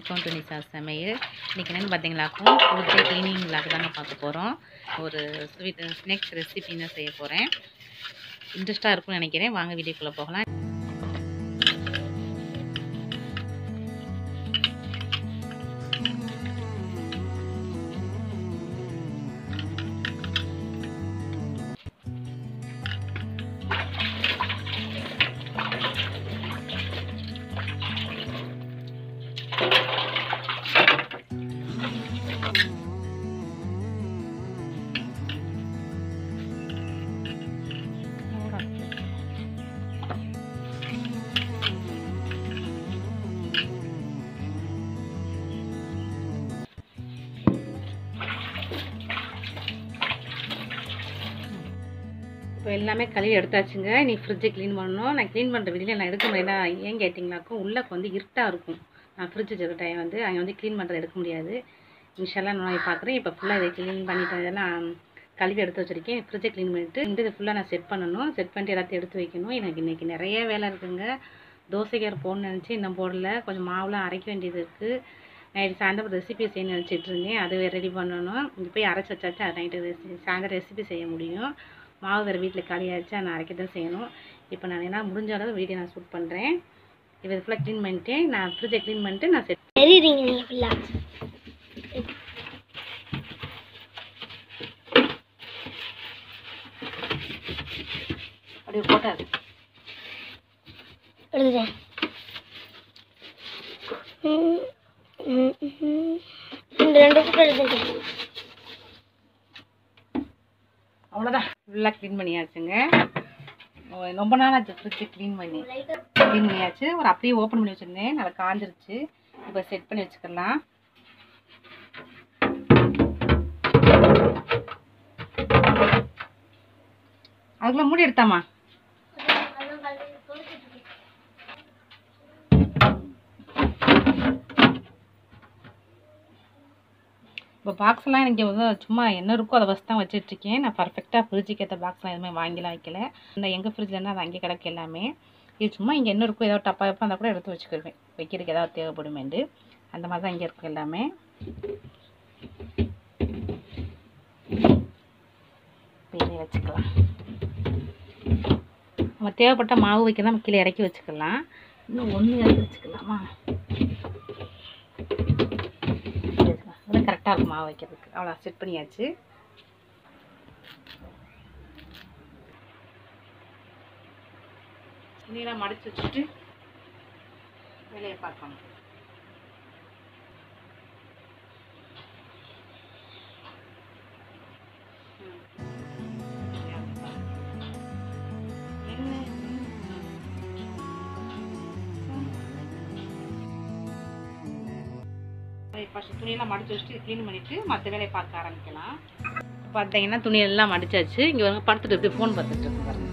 Welcome to நிசா சமையல் இன்றைக்கி என்னென்னு பார்த்தீங்களாக்கும் ஃபுட்டு க்ளீனிங் விளாக் தாங்க பார்க்க போகிறோம் ஒரு ஸ்வீட் ஸ்நாக்ஸ் ரெசிபின்னு செய்ய போகிறேன் இன்ட்ரெஸ்ட்டாக இருக்கும்னு நினைக்கிறேன் வாங்க வீடியோக்குள்ளே போகலாம் இப்போ எல்லாமே கழுவி எடுத்தாச்சுங்க நீ ஃப்ரிட்ஜை க்ளீன் பண்ணணும் நான் க்ளீன் பண்ணுற வீடியோ நான் எடுக்க முடியல ஏன் கேட்டிங்கனாக்கும் உள்ளே வந்து இருட்டாக இருக்கும் நான் ஃப்ரிட்ஜ் இருக்கிற டைம் வந்து அங்கே வந்து க்ளீன் பண்ணுறது எடுக்க முடியாது இன்ஷால்லாம் நான் பார்க்குறேன் இப்போ ஃபுல்லாக இதை க்ளீன் பண்ணிட்டு இதெல்லாம் கழுவி எடுத்து வச்சுருக்கேன் ஃப்ரிட்ஜை க்ளீன் பண்ணிவிட்டு இந்த இது ஃபுல்லாக நான் செட் பண்ணணும் செட் பண்ணிட்டு எல்லாத்தையும் எடுத்து வைக்கணும் எனக்கு இன்றைக்கி நிறைய வேலை இருக்குங்க தோசைக்கார போடணும்னு நினச்சி இன்னும் போடல கொஞ்சம் மாவுலாம் அரைக்க வேண்டியது இருக்குது நைட்டு சாயந்தரம் ரெசிபி செய்ய நினச்சிட்டு இருந்தேன் அது ரெடி பண்ணணும் இங்கே போய் அரைச்சி வச்சாச்சு அது நைட்டு ரெசி சாயந்தரம் ரெசிபி செய்ய முடியும் மாவு வேறு வீட்டில் காலியாகிடுச்சு நான் அரைக்க தான் செய்யணும் இப்போ நான் என்ன முடிஞ்ச அளவு வீடியோ நான் ஷூட் பண்ணுறேன் இப்போ இது ஃபுல்லாக க்ளீன் பண்ணிட்டேன் நான் ஃப்ரிட்ஜை க்ளீன் பண்ணிட்டு நான் செட் தெரியுறீங்க நீங்கள் ஃபுல்லாக அப்படியே போட்டாது எழுதுறேன் ம், ம், ம். இந்த ரெண்டு புக்கு எழுதுறேன் அவ்வளோதான் ஃபுல்லாக க்ளீன் பண்ணியாச்சுங்க ஓ, ரொம்ப நாள் ஆச்சு ஃப்ரிட்ஜை க்ளீன் பண்ணி க்ளீன் பண்ணியாச்சு ஒரு அப்படியே ஓப்பன் பண்ணி வச்சுருந்தேன் நல்லா காஞ்சிருச்சு இப்போ செட் பண்ணி வச்சுக்கலாம் அதுக்குள்ள மூடி எடுத்தாமா இப்போ பாக்ஸ்லாம் எனக்கு வந்து சும்மா என்ன இருக்கோ அதை வச்சு தான் வச்சிட்ருக்கேன் நான் பர்ஃபெக்டாக ஃப்ரிட்ஜுக்கு ஏற்ற பாக்ஸ்லாம் எதுவுமே வாங்கிலாம் வைக்கல இந்த எங்கள் ஃப்ரிட்ஜ்லன்னா அது அங்கே கிடக்கு எல்லாமே இது சும்மா இங்கே என்ன இருக்கோ ஏதாவது டப்பா வைப்பா இருந்தால் கூட எடுத்து வச்சுக்கிடுவேன் வைக்கிறதுக்கு ஏதாவது தேவைப்படுமேண்டு அந்த மாதிரி தான் இங்கே இருக்கும் எல்லாமே இதை வச்சுக்கலாம் நம்ம தேவைப்பட்ட மாவு வைக்க நம்ம கீழே இறக்கி வச்சுக்கலாம் இன்னும் ஒன்று இறக்கி வச்சுக்கலாமா அது கரெக்டாக இருக்கும் மாவு வைக்கிறதுக்கு அவ்வளோ செட் பண்ணியாச்சு துணியெல்லாம் மடிச்சு வச்சுட்டு வேலையை பார்க்கணும் ஃபஸ்ட்டு துணியெல்லாம் மடிச்சு வச்சுட்டு க்ளீன் பண்ணிவிட்டு மற்ற வேலையை பார்க்க ஆரம்பிக்கலாம் பார்த்தீங்கன்னா துணியெல்லாம் மடிச்சாச்சு இங்கே வந்து படுத்துட்டு இப்படி ஃபோன் பார்த்துட்டு இருக்கு பாருங்க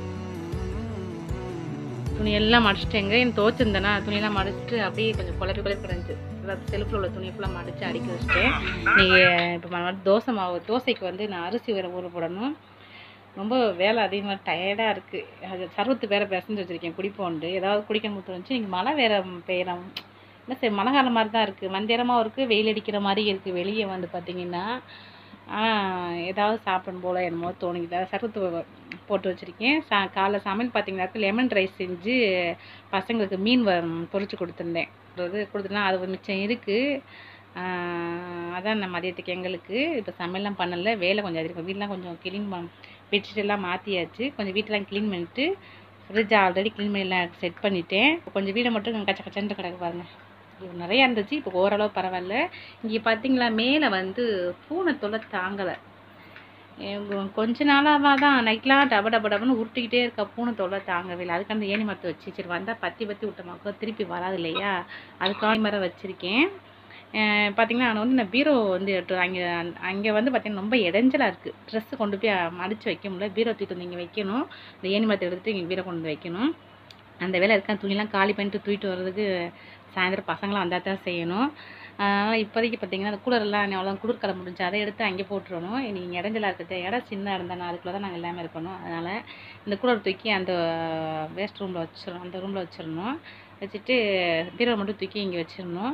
துணியெல்லாம் மடிச்சிட்டேங்க என் துவச்சிருந்தேன்னா துணியெல்லாம் மடிச்சிட்டு அப்படியே கொஞ்சம் குழப்பி குழப்பி கிடந்துச்சு அதாவது செல்ஃபில் உள்ள துணியை ஃபுல்லாக மடித்து அடுக்கி வச்சுட்டேன் நீங்கள் இப்போ மறுபடியும் தோசை மாவு தோசைக்கு வந்து நான் அரிசி வேறு ஊற போடணும் ரொம்ப வேலை அதிகமாக டயர்டாக இருக்குது அது சர்வத்து வேறு பிசைஞ்சு வச்சுருக்கேன் குடிப்போண்டு ஏதாவது குடிக்கணும் இருந்துச்சு இங்கே மழை வேறு பெய்யணும் என்ன சரி மழை காலம் மாதிரி தான் இருக்குது மந்திரமாகவும் இருக்குது வெயில் அடிக்கிற மாதிரி இருக்குது வெளியே வந்து பார்த்திங்கன்னா ஏதாவது சாப்பிடணும் போல் என்னமோ தோணுது சர்வத்து போட்டு வச்சுருக்கேன் சா காலைல சமையல் பார்த்தீங்கன்னாக்கா லெமன் ரைஸ் செஞ்சு பசங்களுக்கு மீன் வ பொரிச்சு கொடுத்துருந்தேன் அது கொடுத்துனா அது மிச்சம் இருக்குது அதான் நான் மதியத்துக்கு எங்களுக்கு இப்போ சமையல்லாம் பண்ணலை வேலை கொஞ்சம் அதிகம் வீடெலாம் கொஞ்சம் க்ளீன் பண் பெட்ஷீட் எல்லாம் மாற்றியாச்சு கொஞ்சம் வீட்டெலாம் க்ளீன் பண்ணிவிட்டு ஃப்ரிட்ஜ் ஆல்ரெடி க்ளீன் பண்ணி எல்லாம் செட் பண்ணிட்டேன் கொஞ்சம் வீடை மட்டும் கச்ச கச்சன்ட்டு கிடக்கு பாருங்க இது நிறையா இருந்துச்சு இப்போ ஓரளவு பரவாயில்ல இங்கே பார்த்தீங்களா மேலே வந்து பூனை தொலை தாங்கலை கொஞ்ச நாளாக தான் நைட்லாம் டப டப டபன்னு உருட்டிக்கிட்டே இருக்க பூனை தொல்லை தாங்கவே இல்லை அதுக்கு அந்த ஏணி மரத்தை வச்சு சரி வந்தால் பத்தி பத்தி விட்டமாக்கோ திருப்பி வராது இல்லையா அதுக்காக மரம் வச்சுருக்கேன் பார்த்தீங்கன்னா நான் வந்து நான் பீரோ வந்து எடுத்து அங்கே அங்கே வந்து பார்த்தீங்கன்னா ரொம்ப இடைஞ்சலாக இருக்குது ட்ரெஸ்ஸு கொண்டு போய் மடித்து வைக்க முடியல பீரோ தூக்கிட்டு வந்து இங்கே வைக்கணும் இந்த ஏணி மரத்தை எடுத்துகிட்டு இங்கே பீரோ கொண்டு வந்து வைக்கணும் அந்த வேலை இருக்க துணிலாம் காலி பண்ணிட்டு தூக்கிட்டு வர்றதுக்கு சாயந்தரம் பசங்களாம் வந்தால் தான் செய்யணும் அதனால் இப்போதைக்கு பார்த்தீங்கன்னா அந்த கூலர்லாம் அவ்வளோ குளிர்காலம் முடிஞ்சு அதை எடுத்து அங்கே போட்டுருணும் நீங்கள் இடைஞ்சலாக இருக்கிறது இடம் சின்ன இருந்தால் அதுக்குள்ளே தான் நாங்கள் எல்லாமே இருக்கணும் அதனால் இந்த கூலர் தூக்கி அந்த வேஸ்ட் ரூமில் வச்சிடணும் அந்த ரூமில் வச்சிடணும் வச்சுட்டு பீரோ மட்டும் தூக்கி இங்கே வச்சிடணும்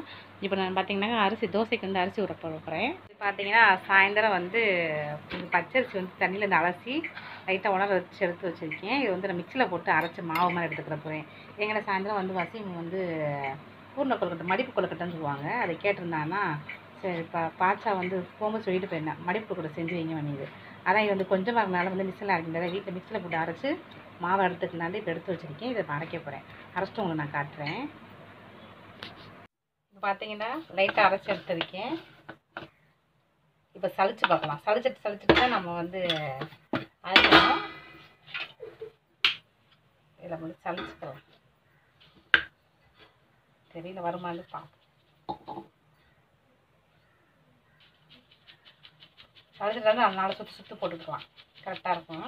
இப்போ நான் பார்த்தீங்கன்னா அரிசி தோசைக்கு வந்து அரிசி ஊற போட போகிறேன் இது பார்த்தீங்கன்னா சாயந்தரம் வந்து இது பச்சரிசி வந்து தண்ணியில் இந்த அலசி லைட்டாக உணர வச்சு எடுத்து வச்சுருக்கேன் இது வந்து நான் மிக்சியில் போட்டு அரைச்சி மாவு மாதிரி எடுத்துக்கிற போகிறேன் எங்களை சாயந்தரம் வந்து வசியம் வந்து பூர்ண கொழுக்கட்டை மடிப்பு கொழுக்கட்டைன்னு சொல்லுவாங்க அதை கேட்டிருந்தாங்கன்னா சரி பா பாச்சா வந்து போகும்போது சொல்லிட்டு போயிருந்தேன் மடிப்பு கொழுக்கட்டை செஞ்சு வைங்க பண்ணிது அதான் இது வந்து கொஞ்சமாக இருந்தாலும் வந்து மிக்சியில் அரைக்கின்றத வீட்டில் மிக்சியில் போட்டு அரைச்சி மாவை எடுத்துக்கலான்னு இப்போ எடுத்து வச்சுருக்கேன் இதை இப்போ அரைக்க போகிறேன் அரைச்சிட்டு உங்களுக்கு நான் காட்டுறேன் இப்போ பார்த்தீங்கன்னா லைட்டாக அரைச்சி எடுத்திருக்கேன் இப்போ சளிச்சு பார்க்கலாம் சளிச்சிட்டு சளிச்சிட்டு தான் நம்ம வந்து அரைக்கணும் இதில் வந்து சளிச்சுக்கலாம் தெரியல வருமானு பார்ப்போம் சளிச்சிட்டு வந்து நாலு சுற்று சுற்று போட்டுக்கலாம் கரெக்டாக இருக்கும்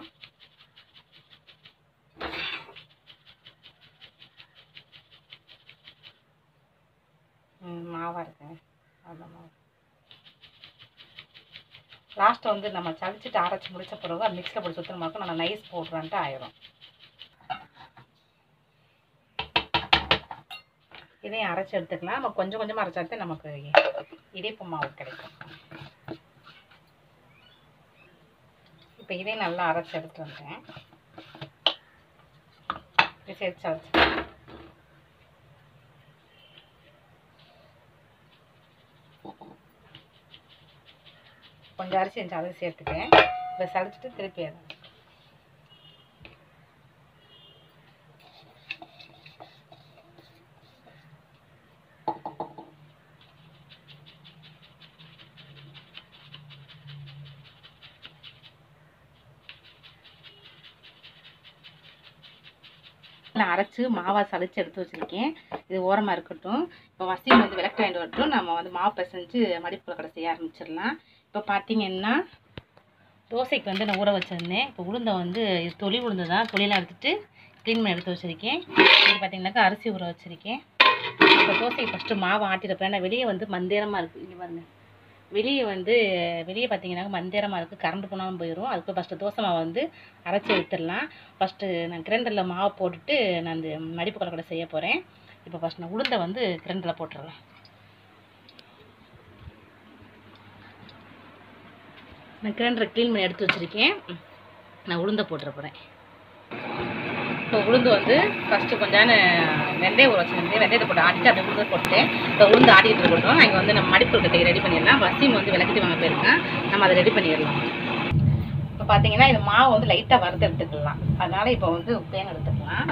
ம், மாவா இருக்கு அந்த மாவு லாஸ்ட்டு வந்து நம்ம சளிச்சிட்டு அரைச்சி முடிச்ச பிறகு அது மிக்ஸில் போட்டு சுத்தமாக இருக்கும் நம்ம நைஸ் போடுறான்ட்டு ஆயிரும் இதையும் அரைச்சி எடுத்துக்கலாம் நம்ம கொஞ்சம் கொஞ்சமாக அரைச்சாத்தே நமக்கு இடிப்பு மாவு கிடைக்கும் இப்போ இதையும் நல்லா அரைச்சி எடுத்துட்டு வந்தேன் இது சேர்த்து அரைச்சி கொஞ்சம் அரிசி இருந்துச்சு அதை சேர்த்துட்டேன் இதை சளிச்சிட்டு திருப்பி அதை நான் அரைச்சி மாவா சளிச்சு எடுத்து வச்சுருக்கேன் இது ஓரமாக இருக்கட்டும் இப்போ வசியம் வந்து விளக்கு வாங்கிட்டு வரட்டும் நம்ம வந்து மாவு பிசைஞ்சு மடிப்புல கடை செய்ய ஆரம்பிச்சிடலாம் இப்போ பார்த்தீங்கன்னா தோசைக்கு வந்து நான் ஊற வச்சிருந்தேன் இப்போ உளுந்தை வந்து இது தொளி உளுந்து தான் தொழிலாம் எடுத்துட்டு க்ளீன் பண்ணி எடுத்து வச்சுருக்கேன் இது பார்த்தீங்கன்னாக்கா அரிசி ஊற வச்சுருக்கேன் இப்போ தோசைக்கு ஃபஸ்ட்டு மாவு ஆட்டிடப்போ ஏன்னா வெளியே வந்து மந்தேரமாக இருக்குது இங்கே பாருங்க வெளியே வந்து வெளியே பார்த்தீங்கன்னா மந்தேரமாக இருக்குது கரண்ட் போனாலும் போயிடும் அதுக்கு ஃபஸ்ட்டு தோசை மாவை வந்து அரைச்சி எடுத்துடலாம் ஃபஸ்ட்டு நான் கிரைண்டரில் மாவு போட்டுட்டு நான் இந்த மடிப்பு கொலக்கடை செய்ய போகிறேன் இப்போ ஃபஸ்ட் நான் உளுந்தை வந்து கிரைண்டரில் போட்டுடலாம் நான் கிரைண்டரை க்ளீன் பண்ணி எடுத்து வச்சுருக்கேன் நான் உளுந்தை போட்டுற போகிறேன் இப்போ உளுந்து வந்து ஃபஸ்ட்டு கொஞ்சம் வெந்தயம் ஊற வச்சுருந்தேன் வெந்தயத்தை போட்டு ஆட்டிட்டு அப்படியே உளுந்து போட்டுட்டேன் இப்போ உளுந்து ஆட்டிக்கிட்டு இருக்கட்டும் அங்கே வந்து நம்ம மடிப்பு கட்டை ரெடி பண்ணிடலாம் வசியம் வந்து விளக்கிட்டு வாங்க போயிருக்கேன் நம்ம அதை ரெடி பண்ணிடலாம் இப்போ பார்த்தீங்கன்னா இது மாவு வந்து லைட்டாக வறுத்து எடுத்துக்கலாம் அதனால இப்போ வந்து தேன் எடுத்துக்கலாம்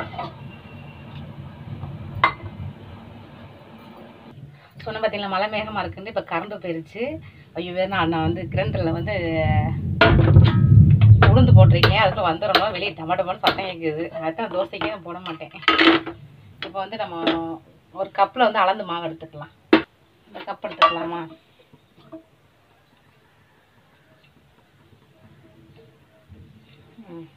சொன்ன பார்த்தீங்களா மழை மேகமாக இருக்குன்னு இப்போ கரண்ட் போயிருச்சு ஐயோ வேறு நான் நான் வந்து கிரைண்டரில் வந்து உளுந்து போட்டிருக்கேன் அதுக்குள்ள வந்துடணும் வெளியே டமா டமான்னு சத்தம் கேட்குது அதுதான் தோசைக்கே நான் போட மாட்டேன் இப்போ வந்து நம்ம ஒரு கப்பில் வந்து அளந்து மாவு எடுத்துக்கலாம் இந்த கப் எடுத்துக்கலாமா ம்.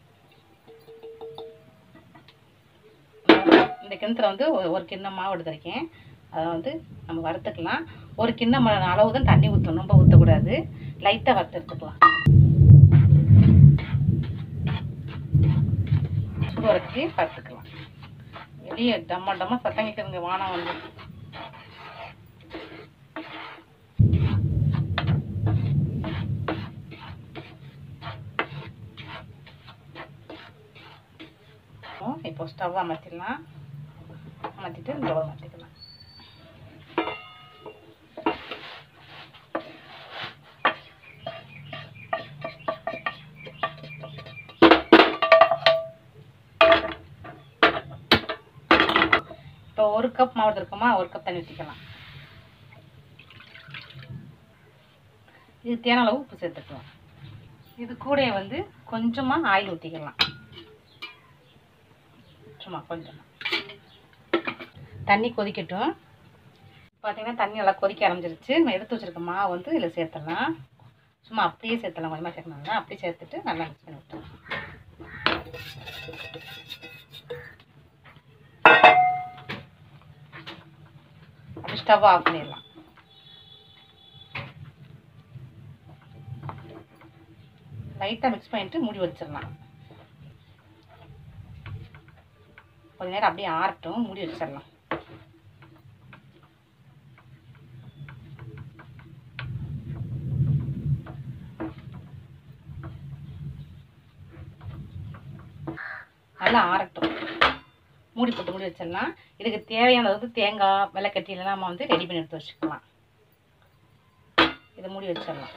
இந்த கிணத்துல வந்து ஒரு ஒரு கிண்ணம் மாவு எடுத்திருக்கேன் அதை வந்து நம்ம வறுத்துக்கலாம் ஒரு கிண்ணம் அளவு தான் தண்ணி ஊற்றணும் ரொம்ப ஊற்றக்கூடாது லைட்டாக வறுத்து எடுத்துக்கலாம் சுடு வரைச்சி வறுத்துக்கலாம் வெளியே டம்ம டம்ம சத்தம் கேட்குதுங்க வானம் வந்து இப்போ ஸ்டவ் அமர்த்திடலாம் அமர்த்திட்டு இந்த மாற்றிக்கலாம் இப்போ ஒரு கப் மாவு இருக்குமா ஒரு கப் தண்ணி ஊற்றிக்கலாம் இது தேன அளவு உப்பு சேர்த்துக்கலாம் இது கூட வந்து கொஞ்சமாக ஆயில் ஊற்றிக்கலாம் சும்மா கொஞ்சமாக தண்ணி கொதிக்கட்டும் பார்த்தீங்கன்னா தண்ணி நல்லா கொதிக்க ஆரம்பிச்சிருச்சு நம்ம எடுத்து வச்சிருக்க மாவு வந்து இதில் சேர்த்துடலாம் சும்மா அப்படியே சேர்த்தலாம் கொஞ்சமாக சேர்க்கணும் அப்படியே சேர்த்துட்டு நல்லா மிக்ஸ் பண்ணி விட்டுலாம் அப்படி ஸ்டவ் ஆஃப் பண்ணிடலாம் லைட்டாக மிக்ஸ் பண்ணிட்டு மூடி வச்சிடலாம் கொஞ்ச நேரம் அப்படியே ஆறட்டும் மூடி வச்சிடலாம் நல்லா ஆறட்டும் மூடி போட்டு மூடி வச்சிடலாம் இதுக்கு தேவையானது வந்து தேங்காய் வெள்ளைக்கட்டிலாம் நம்ம வந்து ரெடி பண்ணி எடுத்து வச்சுக்கலாம் இதை மூடி வச்சிடலாம்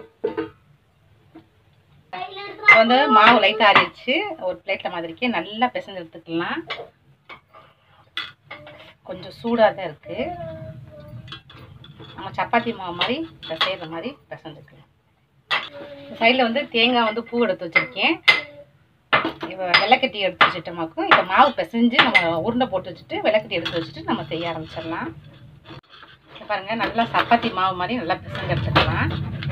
இப்போ வந்து மாவு லைட்டாக ஆறிடுச்சு ஒரு பிளேட்டில் மாதிரிக்கே நல்லா பிசைஞ்சு எடுத்துக்கலாம் கொஞ்சம் சூடாக தான் இருக்குது நம்ம சப்பாத்தி மாவு மாதிரி பிசைகிற மாதிரி பிசைஞ்சுக்கலாம் சைடில் வந்து தேங்காய் வந்து பூ எடுத்து வச்சுருக்கேன் இப்போ வெள்ளைக்கட்டி எடுத்து வச்சுட்டோமாக்கும் இப்போ மாவு பிசைஞ்சு நம்ம உருண்டை போட்டு வச்சுட்டு வெள்ளைக்கட்டி எடுத்து வச்சுட்டு நம்ம செய்ய ஆரம்பிச்சிடலாம் இங்க பாருங்க நல்லா சப்பாத்தி மாவு மாதிரி நல்லா பிசைஞ்சு எடுத்துக்கலாம்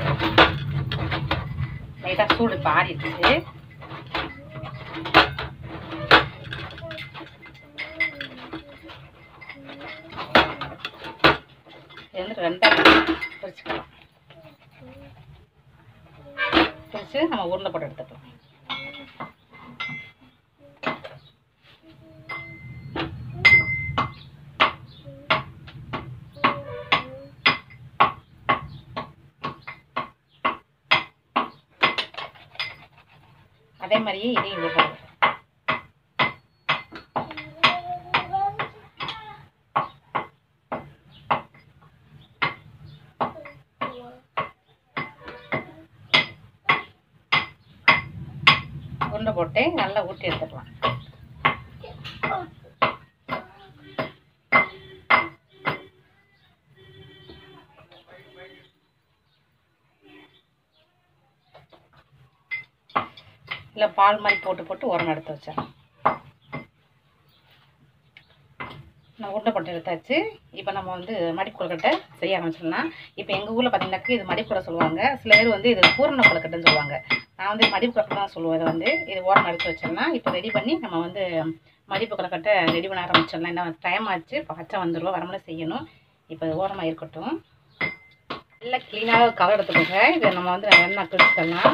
லைட்டாக சூடு இப்போ ஆறிடுச்சு இது வந்து ரெண்டாக பிரிச்சுக்கலாம் பிரித்து நம்ம உருண்டை போட்டு எடுத்துக்கலாம் அதே மாதிரியே இதையும் இது போடுவோம் உருண்டை போட்டு நல்லா ஊற்றி எடுத்துக்கலாம் இல்லை பால் மாதிரி போட்டு போட்டு உரம் எடுத்து வச்சிடலாம் நான் உருண்டை போட்டு எடுத்தாச்சு இப்போ நம்ம வந்து மடிப்பு கொழுக்கட்டை செய்ய ஆரம்பிச்சிடலாம் இப்போ எங்கள் ஊரில் பார்த்தீங்கன்னாக்கா இது மடிப்புரை சொல்லுவாங்க சில பேர் வந்து இது பூரண கொழுக்கட்டைன்னு சொல்லுவாங்க நான் வந்து மடிப்பு கொழுக்கட்டை தான் சொல்லுவேன் இதை வந்து இது ஓரம் எடுத்து வச்சிடலாம் இப்போ ரெடி பண்ணி நம்ம வந்து மடிப்பு கொழுக்கட்டை ரெடி பண்ண ஆரம்பிச்சிடலாம் என்ன டைம் ஆச்சு பச்சை வந்துடுவோம் வரமுறை செய்யணும் இப்போ இது ஓரமாக இருக்கட்டும் நல்லா க்ளீனாக கவர் எடுத்துக்கோங்க இதை நம்ம வந்து எண்ணெய் பிடிச்சிக்கலாம்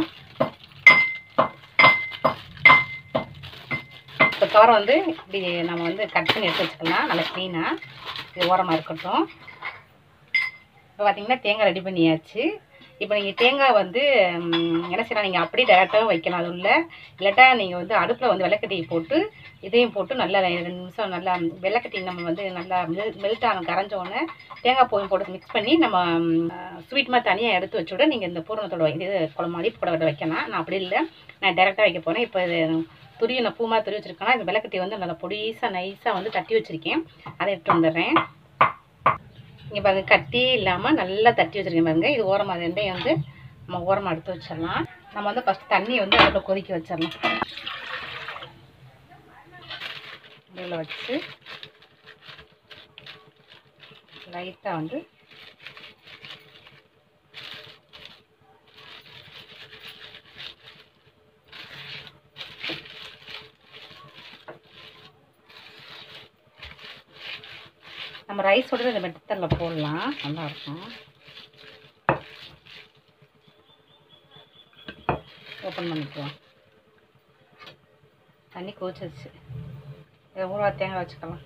இப்போ கவரை வந்து இப்படி நம்ம வந்து கட் பண்ணி எடுத்து வச்சுக்கலாம் நல்லா க்ளீனாக இது ஓரமாக இருக்கட்டும் இப்போ பார்த்தீங்கன்னா தேங்காய் ரெடி பண்ணியாச்சு இப்போ நீங்கள் தேங்காய் வந்து ம், என்ன செய்யலாம் நீங்கள் அப்படியே டேரெக்டாகவும் வைக்கலாம் அது உள்ள இல்லாட்டா நீங்கள் வந்து அடுப்பில் வந்து வெள்ளைக்கட்டி போட்டு இதையும் போட்டு நல்லா ரெண்டு நிமிஷம் நல்லா வெள்ளைக்கட்டி நம்ம வந்து நல்லா மெல் மெல்ட் ஆன கரைஞ்சோடனே தேங்காய் பூவும் போட்டு மிக்ஸ் பண்ணி நம்ம ஸ்வீட் மாதிரி தனியாக எடுத்து வச்சுட நீங்கள் இந்த பூரணத்தோட வை- இது குழம்பு மாதிரி கூட வைக்கலாம் நான் அப்படி இல்லை நான் டேரெக்டாக வைக்க போகிறேன் இப்போ இது துருவி நான் பூ மாதிரி துருவி வச்சுருக்கேன்னா இது வெள்ளைக்கட்டி வந்து நல்லா பொடிசாக நைஸாக வந்து தட்டி வச்சுருக்கேன் அதை எடுத்து வந்துடுறேன் இங்கே பாருங்க கட்டி இல்லாமல் நல்லா தட்டி வச்சுருக்கேன் பாருங்க இது ஓரமாக ரெண்டையும் வந்து நம்ம ஓரமாக எடுத்து வச்சிடலாம் நம்ம வந்து ஃபஸ்ட் தண்ணியை வந்து அதில் கொதிக்க வச்சிடலாம் இதில் வச்சு லைட்டாக வந்து நம்ம ரைஸோட இந்த மெட்டரில் போடலாம் நல்லா இருக்கும் ஓப்பன் பண்ணிக்குவோம் தண்ணி கொதிச்சிருச்சு இதை ஊற தேங்காய் வச்சுக்கலாம்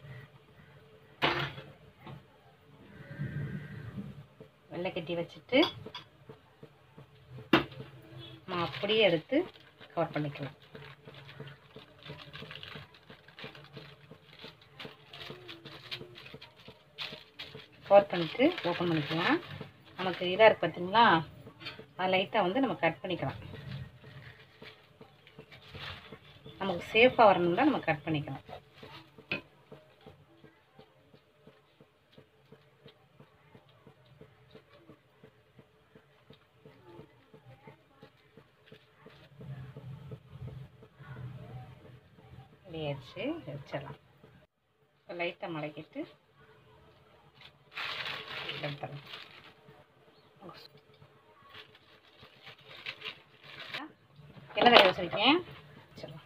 வெள்ளை கட்டி வச்சுட்டு நம்ம அப்படியே எடுத்து கவர் பண்ணிக்கலாம் கவர் பண்ணிட்டு ஓப்பன் பண்ணிக்கலாம் நமக்கு இதாக இருக்குது பார்த்தீங்களா அது லைட்டாக வந்து நம்ம கட் பண்ணிக்கலாம் நமக்கு சேஃபாக வரணும்னா நம்ம கட் பண்ணிக்கலாம் ரெடியாச்சு வச்சிடலாம் இப்போ லைட்டாக மடக்கிட்டு எடுத்துடலாம் என்ன வேலை வச்சுருக்கேன் வச்சிடலாம்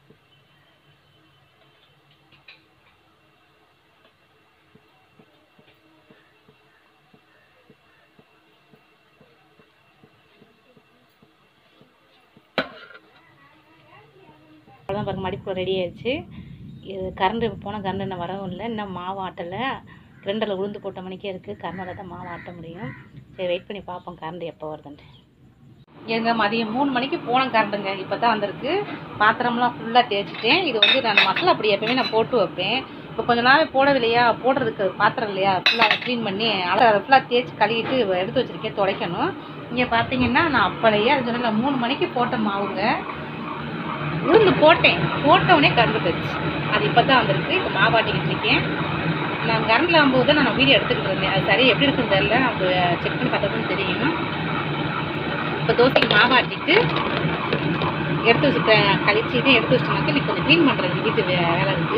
அவ்வளோதான் பாருங்க மடிப்பு ரெடி ஆயிடுச்சு இது கரண்டு போனால் கரண்டு இன்னும் வரவும் இல்லை இன்னும் மாவு ஆட்டலை ரெண்டில் உளுந்து போட்ட மணிக்கே இருக்குது கரண்டில் தான் மாவு ஆட்ட முடியும் சரி வெயிட் பண்ணி பார்ப்போம் கரண்ட் எப்போ வருதுன்ட்டு எங்க மதியம் மூணு மணிக்கு போன கரண்ட்டுங்க இப்போ தான் வந்திருக்கு பாத்திரம்லாம் ஃபுல்லாக தேய்ச்சிட்டேன் இது வந்து நான் மசாலா அப்படி எப்பவுமே நான் போட்டு வைப்பேன் இப்போ கொஞ்ச நாள் போடவே இல்லையா போடுறதுக்கு பாத்திரம் இல்லையா ஃபுல்லாக க்ளீன் பண்ணி அதை ஃபுல்லாக தேய்ச்சி கழுவிட்டு எடுத்து வச்சிருக்கேன் துடைக்கணும் இங்கே பார்த்தீங்கன்னா நான் அப்பளையே அது சொன்ன மூணு மணிக்கு போட்ட மாவுங்க உளுந்து போட்டேன் போட்ட உடனே கரண்ட் போயிடுச்சு அது இப்போ தான் வந்திருக்கு இப்போ மாவாட்டிக்கிட்டு இருக்கேன் நான் கரண்டில் ஆகும்போது தான் நான் வீடியோ எடுத்துக்கிட்டு இருந்தேன் அது சரி எப்படி இருக்குன்னு தெரியல அது செக் பண்ணி பார்த்தா தெரியும் இப்போ தோசைக்கு மாவாட்டிட்டு எடுத்து வச்சுட்டேன் கழிச்சு இதை எடுத்து வச்சிட்டோம்னாக்க நீ கொஞ்சம் க்ளீன் பண்ணுறது வீட்டு வே- வேலை இருக்குது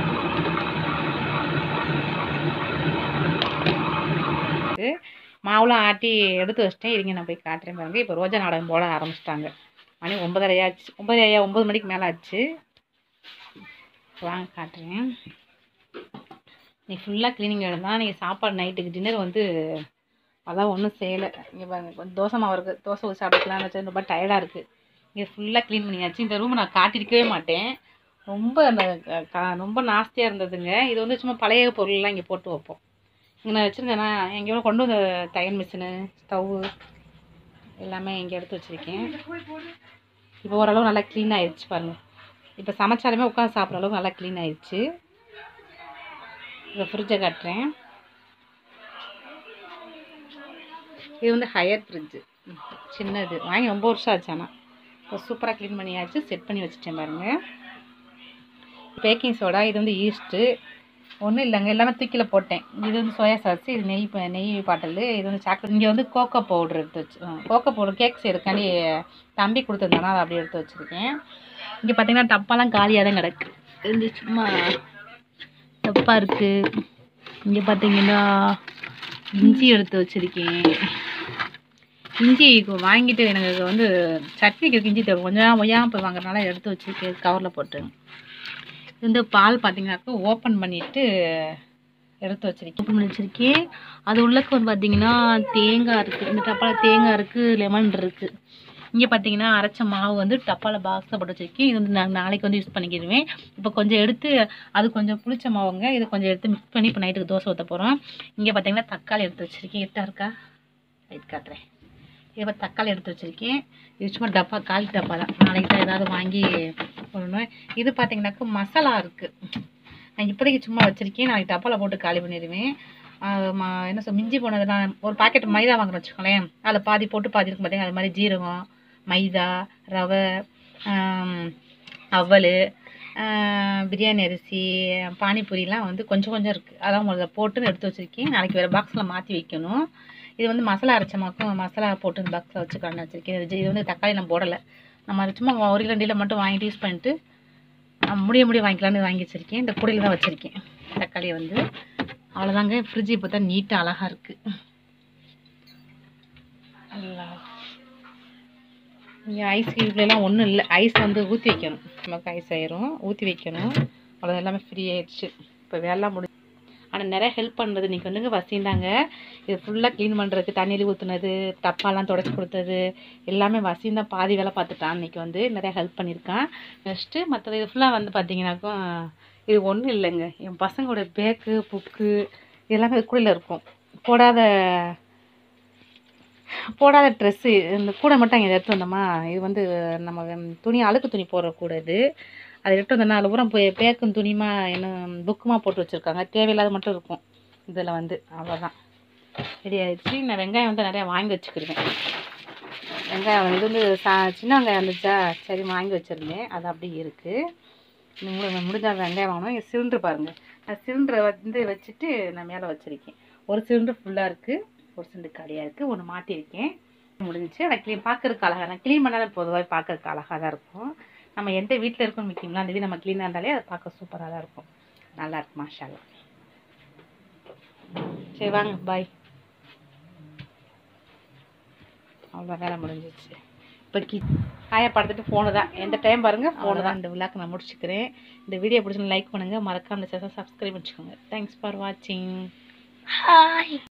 மாவுலாம் ஆட்டி எடுத்து வச்சிட்டேன் இருங்க நான் போய் காட்டுறேன் பாருங்க இப்போ ரோஜா நாடகம் போட ஆரம்பிச்சிட்டாங்க மணி ஒன்பதரை ஆச்சு ஒன்பது ஐயா ஒம்பது மணிக்கு மேலே ஆச்சு வாங்க காட்டுறேன் நீ ஃபுல்லாக க்ளீனிங் தான் நீங்கள் சாப்பாடு நைட்டுக்கு டின்னர் வந்து அதான் ஒன்றும் செய்யலை இங்கே பாருங்க கொஞ்சம் தோசை மாவு இருக்குது தோசை ஊற்றி சாப்பிட்டுக்கலாம்னு வச்சு ரொம்ப டயர்டாக இருக்குது இங்கே ஃபுல்லாக க்ளீன் பண்ணியாச்சு இந்த ரூமை நான் காட்டியிருக்கவே மாட்டேன் ரொம்ப அந்த க- க- ரொம்ப நாஸ்தியாக இருந்ததுங்க இது வந்து சும்மா பழைய பொருள்லாம் இங்கே போட்டு வைப்போம் இங்கே நான் வச்சுருந்தேன்னா எங்கேயோ கொண்டு வந்த தையல் மிஷினு ஸ்டவ்வு எல்லாமே இங்கே எடுத்து வச்சுருக்கேன் இப்போ ஓரளவு நல்லா க்ளீன் ஆயிடுச்சு பாருங்கள் இப்போ சமைச்சாலுமே உட்காந்து சாப்பிட்ற அளவுக்கு நல்லா க்ளீன் ஆயிடுச்சு இந்த ஃப்ரிட்ஜை காட்டுறேன் இது வந்து ஹையர் ஃப்ரிட்ஜு சின்னது வாங்கி ரொம்ப வருஷம் ஆச்சு ஆனால் இப்போ சூப்பராக க்ளீன் பண்ணியாச்சு செட் பண்ணி வச்சுட்டேன் பாருங்கள் பேக்கிங் சோடா இது வந்து ஈஸ்ட்டு ஒன்றும் இல்லைங்க எல்லாமே தூக்கில போட்டேன் இது வந்து சோயா சாஸ் இது நெய் ப- நெய் பாட்டில் இது வந்து சாக்லேட் இங்கே வந்து கோகோ பவுடர் எடுத்து வச்சு கோகோ பவுடர் கேக் செய்யறதுக்காண்டி தம்பி கொடுத்துருந்தானா அதை அப்படியே எடுத்து வச்சுருக்கேன் இங்கே பார்த்தீங்கன்னா டப்பாலாம் காலியாக தான் கிடக்கு இது சும்மா டப்பா இருக்குது இங்கே பார்த்தீங்கன்னா இஞ்சி எடுத்து வச்சுருக்கேன் இஞ்சி கொ- வாங்கிட்டு எனக்கு வந்து சட்னிக்கு இஞ்சி தேவை கொஞ்சம் ஒய்யாமல் போய் வாங்குறதுனால எடுத்து வச்சுருக்கேன் கவரில் போட்டு இது வந்து பால் பார்த்தீங்கன்னாக்கா ஓப்பன் பண்ணிவிட்டு எடுத்து வச்சிருக்கேன் ஓப்பன் பண்ணி வச்சுருக்கேன் அது உள்ளக்கு வந்து பார்த்தீங்கன்னா தேங்காய் இருக்குது இந்த டப்பாவில் தேங்காய் இருக்குது லெமன் இருக்குது இங்கே பார்த்தீங்கன்னா அரைச்ச மாவு வந்து டப்பாவில் பாக்ஸில் போட்டு வச்சிருக்கேன் இது வந்து நான் நாளைக்கு வந்து யூஸ் பண்ணிக்கிடுவேன் இப்போ கொஞ்சம் எடுத்து அது கொஞ்சம் புளிச்ச மாவுங்க இது கொஞ்சம் எடுத்து மிக்ஸ் பண்ணி இப்போ நைட்டுக்கு தோசை ஊற்ற போகிறோம் இங்கே பார்த்தீங்கன்னா தக்காளி எடுத்து வச்சிருக்கேன் எட்டா இருக்கா ரைட் காட்டுறேன் இப்போ தக்காளி எடுத்து வச்சிருக்கேன் இது சும்மா டப்பா காலி டப்பா தான் நாளைக்கு தான் ஏதாவது வாங்கி போடணும் இது பார்த்தீங்கன்னாக்கா மசாலா இருக்குது நான் இப்போதைக்கு சும்மா வச்சுருக்கேன் நாளைக்கு டப்பாவில் போட்டு காலி பண்ணிடுவேன் ஆஹ் ம- என்ன சொல் மிஞ்சி போனது நான் ஒரு பாக்கெட் மைதா வாங்குறேன் வச்சுக்கோங்களேன் அதில் பாதி போட்டு பாதி இருக்கும் பார்த்தீங்கன்னா அது மாதிரி ஜீரகம் மைதா ரவை ஆம், அவல் ஆஹ் பிரியாணி அரிசி பானிபூரிலாம் வந்து கொஞ்சம் கொஞ்சம் இருக்குது அதான் முதல்ல போட்டு எடுத்து வச்சுருக்கேன் நாளைக்கு வேறு பாக்ஸில் மாற்றி வைக்கணும் இது வந்து மசாலா அரைச்சமாக்கும் மசாலா போட்டு இந்த பாக்ஸில் வச்சுக்கலான்னு வச்சுருக்கேன் இது இது வந்து தக்காளி நான் போடலை நம்ம அது சும்மா ஒரு கிலோ டீல மட்டும் வாங்கிட்டு யூஸ் பண்ணிட்டு ஆஹ் முடிய முடிய வாங்கிக்கலாம்னு வாங்கி வச்சுருக்கேன் இந்த கூடையில் தான் வச்சுருக்கேன் தக்காளியை வந்து அவ்வளோதாங்க ஃப்ரிட்ஜ் இப்போ தான் நீட்டாக அழகாக இருக்குது இங்கே ஐஸ் கியூப்லாம் ஒன்றும் இல்லை ஐஸ் வந்து ஊற்றி வைக்கணும் நமக்கு ஐஸ் ஆயிரும் ஊற்றி வைக்கணும் அவ்வளோ எல்லாமே ஃப்ரீ ஆயிடுச்சு இப்போ வேலை முடி ஆனால் நிறைய ஹெல்ப் பண்ணுறது இன்றைக்கி வந்துங்க வசிந்தாங்க இது ஃபுல்லாக க்ளீன் பண்ணுறதுக்கு தண்ணியில் ஊற்றுனது டப்பாலாம் தொடச்சி கொடுத்தது எல்லாமே வசியம் தான் பாதி வேலை பார்த்துட்டான் இன்றைக்கி வந்து நிறைய ஹெல்ப் பண்ணியிருக்கான் நெக்ஸ்ட்டு மற்றது இது ஃபுல்லாக வந்து பார்த்தீங்கன்னாக்கும் இது ஒன்றும் இல்லைங்க என் பசங்களோட பேக்கு புக்கு எல்லாமே கூடையில் இருக்கும் போடாத போடாத ட்ரெஸ்ஸு இந்த கூடை மட்டும் அங்கே எடுத்து வந்தோமா இது வந்து நம்ம துணி அழுக்கு துணி போடுற கூடை இது அதை எடுத்து வந்தோம்னா அதில் பூரா போய் பேக்கும் துணிமா என்ன புக்குமா போட்டு வச்சுருக்காங்க தேவையில்லாத மட்டும் இருக்கும் இதில் வந்து அவ்வளோதான் ரெடி ஆயிடுச்சு நான் வெங்காயம் வந்து நிறையா வாங்கி வச்சுக்கிருவேன் வெங்காயம் இது வந்து சா சின்ன வெங்காயம் இருந்துச்சா சரி வாங்கி வச்சுருந்தேன் அது அப்படியே இருக்குது முடி முடிஞ்சால் வெங்காயம் வாங்கணும் இங்கே சிலிண்டர் பாருங்கள் நான் சிலிண்டரை வந்து வச்சுட்டு நான் மேலே வச்சுருக்கேன் ஒரு சிலிண்டர் ஃபுல்லாக இருக்குது ஒரு சிலிண்டர் காலியாக இருக்குது ஒன்று மாட்டியிருக்கேன் முடிஞ்சிச்சு ஆனால் க்ளீன் பார்க்கறதுக்கு அழகாக நான் க்ளீன் பண்ணாலும் பொதுவாக பார்க்கறதுக்கு அழகாக தான் இருக்கும் நம்ம எந்த வீட்டில் இருக்கோம் முக்கியங்களா அந்த வீடு நம்ம க்ளீனாக இருந்தாலே அது பார்க்க சூப்பராக தான் இருக்கும் நல்லா இருக்கு மாஷாலா சரி வாங்க பாய் அவ்வளோ வேலை முடிஞ்சிச்சு இப்போ கி காய படுத்துட்டு ஃபோனு தான் எந்த டைம் பாருங்கள் ஃபோனு தான் இந்த விழாக்கு நான் முடிச்சுக்கிறேன் இந்த வீடியோ பிடிச்சிருந்து லைக் பண்ணுங்கள் மறக்காம இந்த சேனல் சப்ஸ்கிரைப் பண்ணிக்கோங்க தேங்க்ஸ் ஃபார் வாட்சிங் ஹாய்